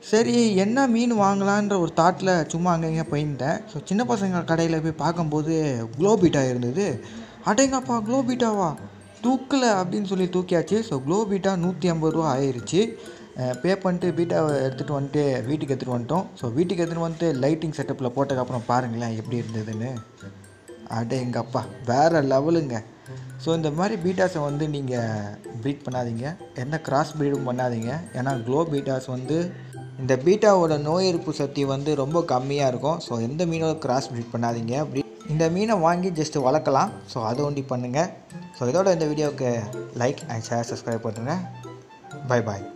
சரி என்ன மீன் வாங்கலான்ற ஒரு தாட்டில் சும்மா அங்கே இங்கே போயிருந்தேன் ஸோ சின்ன பசங்க கடையில் போய் பார்க்கும்போது குளோபீட்டா இருந்தது அடேங்கப்பா குளோபீட்டாவா தூக்கல அப்படின்னு சொல்லி தூக்கியாச்சு ஸோ குளோபீட்டா நூற்றி ஐம்பது ரூபா ஆயிடுச்சு பே பண்ணிட்டு பீட்டாவை எடுத்துகிட்டு வந்துட்டு வீட்டுக்கு எடுத்துகிட்டு வந்துட்டோம் ஸோ வீட்டுக்கு எடுத்துகிட்டு வந்துட்டு லைட்டிங் செட்டப்பில் போட்டதுக்கப்புறம் பாருங்களேன் எப்படி இருந்ததுன்னு அடே எங்கள் அப்பா வேறு லெவலுங்க ஸோ இந்த மாதிரி பீட்டாஸை வந்து நீங்கள் ப்ரீட் பண்ணாதீங்க எந்த கிராஸ் ப்ரீடும் பண்ணாதீங்க ஏன்னா க்ளோ பீட்டாஸ் வந்து இந்த பீட்டாவோட நோய் எதிர்ப்பு சக்தி வந்து ரொம்ப கம்மியாக இருக்கும் ஸோ எந்த மீனோட கிராஸ் ப்ரீட் பண்ணாதீங்க அப்படி இந்த மீனை வாங்கி ஜஸ்ட்டு வளர்க்கலாம் ஸோ அதை ஒண்டி பண்ணுங்கள் ஸோ இதோட இந்த வீடியோவுக்கு லைக் அண்ட் ஷேர் சப்ஸ்கிரைப் பண்ணுங்கள் பை பாய்